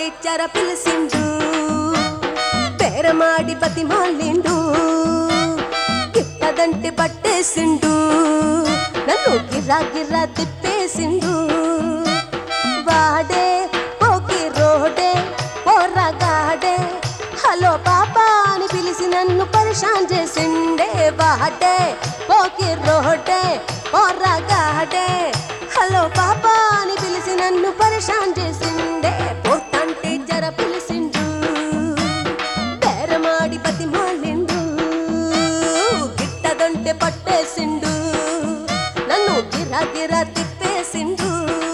పోతాంటే చర పిలిసిండు బేరమాడి బతిమాలిండు గిట్టదంటే పట్టేసిండు నన్ను గిర్రా గిర్రా తిప్పేసిండు వాడే పోకి రోడే పోరగాడే హలో పాపా అని పిలిచి నన్ను పరిశాన్ చేసిండే వాడే పోకి రోడే పోరగాడే హలో పాపా అని పిలిచి నన్ను పరిశాన్ చేసిండే పోతంటే జర పిలిచిండు బేరమాడి బతిమాలిండు గిట్టదంటే పట్టేసిండు నన్ను గిరా గిరా తిప్పేసిండు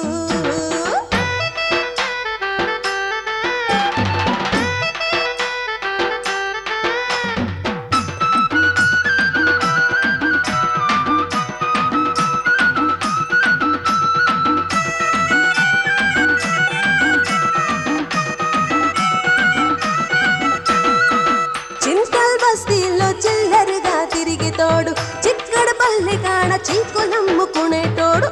చింతల్ బస్తీలో చిల్లరగా తిరిగి తోడు చిక్కడ పల్లె కాడ చీకులమ్ముకునేటోడు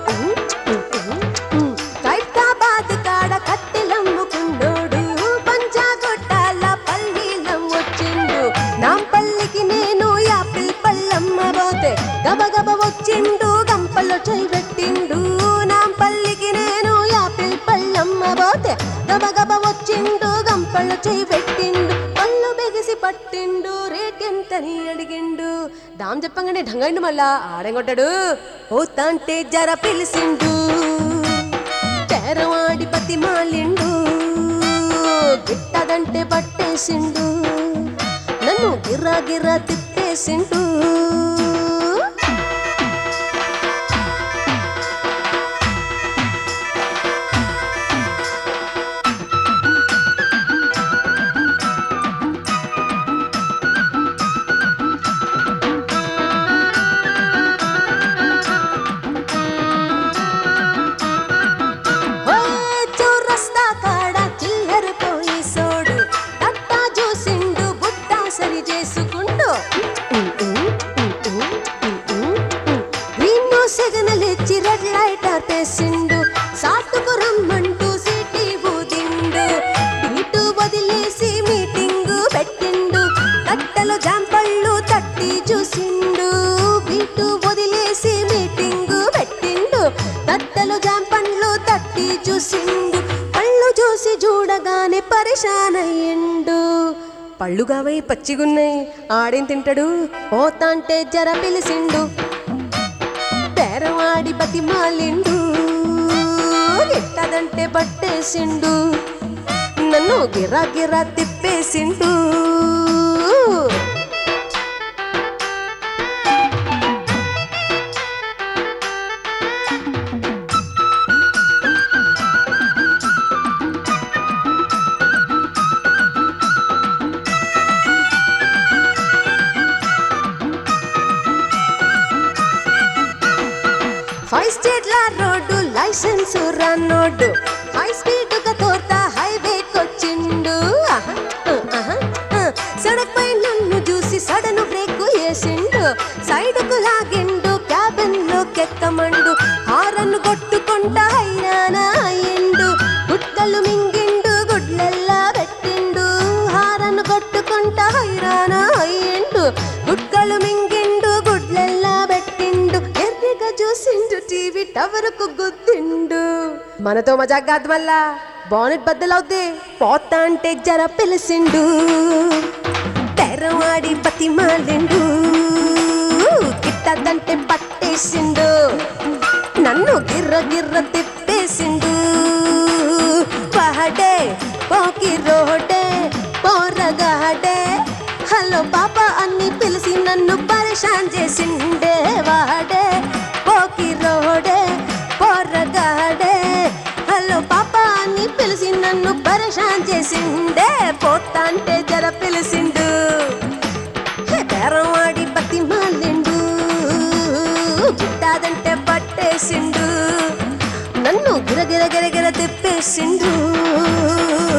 ఖైరతాబాద్ కాడ కట్టెలమ్ముకుండోడు పంచాగొట్టాల పల్లీలం వచ్చిండు నాంపల్లికి నేను యాపిల్ పళ్ళమ్మ పోతే గబగబ వచ్చిండు గంపలో చేయి పెట్టిండు నాంపల్లికి నేను యాపిల్ పళ్ళమ్మ పోతే గబగబ వచ్చిండు గంపలో చేయి పెట్టిండు పళ్ళు బెగిసి పట్టిండు రేటెంతని అడిగిండు దాం చెప్పంగానే ఢంగండు మళ్ళా ఆడెంగొట్టాడు పోతాంటే జర పిలిసిండు తెరవాడి బతిమాలిండు గిట్టదంటే పట్టేసిండు నన్ను గిర్రా గిర్రా తిప్పేసిండు ఓయ్ చౌరస్తా కాడ చిల్లర పోయి సోడు తట్టా చూసిండు బుట్టా సరి చేసుకుండు నిన్ను సెగనలిచ్చి రెడ్ లైట్ ఆపేసిండు సాటుకు రమ్మంటూ సిటీ ఊదిండు ఇటు వదిలేసి మీటింగ్ పెట్టిండు కట్టలు జాంపళ్ళు తట్టి చూసిండు బీటు వదిలేసి మీటింగ్ పెట్టిండు తట్టలు జాంపండ్లు తట్టి చూసిండు పళ్ళు చూసి చూడగానే పరిశాన్ అయ్యిండు పళ్ళు కావై పచ్చిగున్నాయి ఆడేం తింటాడు పోతాంటే జర పిలిసిండు పేరవాడి బతిమాలిండు ఎట్టదంటే పట్టేసిండు నన్ను గిరా గిరా తిప్పేసిండు ఫైవ్ స్టేట్ల రోడ్డు లైసెన్స్ రన్నోడ్డు హై స్పీడ్ గా తోర్తా హైవే కొచ్చిండు ఆహా, ఆహా, ఆ. సడక్ పై నన్ను చూసి సడను బ్రేక్ వేసిండు సైడ్ కు లాగిండు క్యాబిన్ లో కెక్కమండు హారన్ కొట్టుకుంటా హైరానా అయ్యిండు గుట్టలు మింగిండు గుడ్లెల్లా పెట్టిండు హారన్ కొట్టుకుంటా హైరానా అయ్యిండు గుట్టలు మింగిండు గుడ్లెల్లా పెట్టిండు ఎర్రిగా చూసిండు టీవీ టవర్ కు గుద్దిండు మనతో మజాక్ కాదు మళ్ళా బానెట్ బద్దలవుద్ది పోతా అంటే జర పిలిసిండు తెరవాడి బతిమాలిండు గిట్టదంటే పట్టేసిండు నన్ను గిర్ర గిర్ర తిప్పేసిండు పహడే పోకి రోడే పోరగాడే హలో పాప అన్ని పిలిచి నన్ను పరిశాన్ చేసిండే వాడే పోకి రోడే పోరగాడే హలో పాప అని పిలిచి నన్ను పరిశాన్ చేసిండే పోతాంటే జర పిలిచిండు హే, బేరవాడి బతిమాలిండు గిట్టాదంటే పట్టేసిండు నన్ను గిర గిర గిర గిర తిప్పేసిండు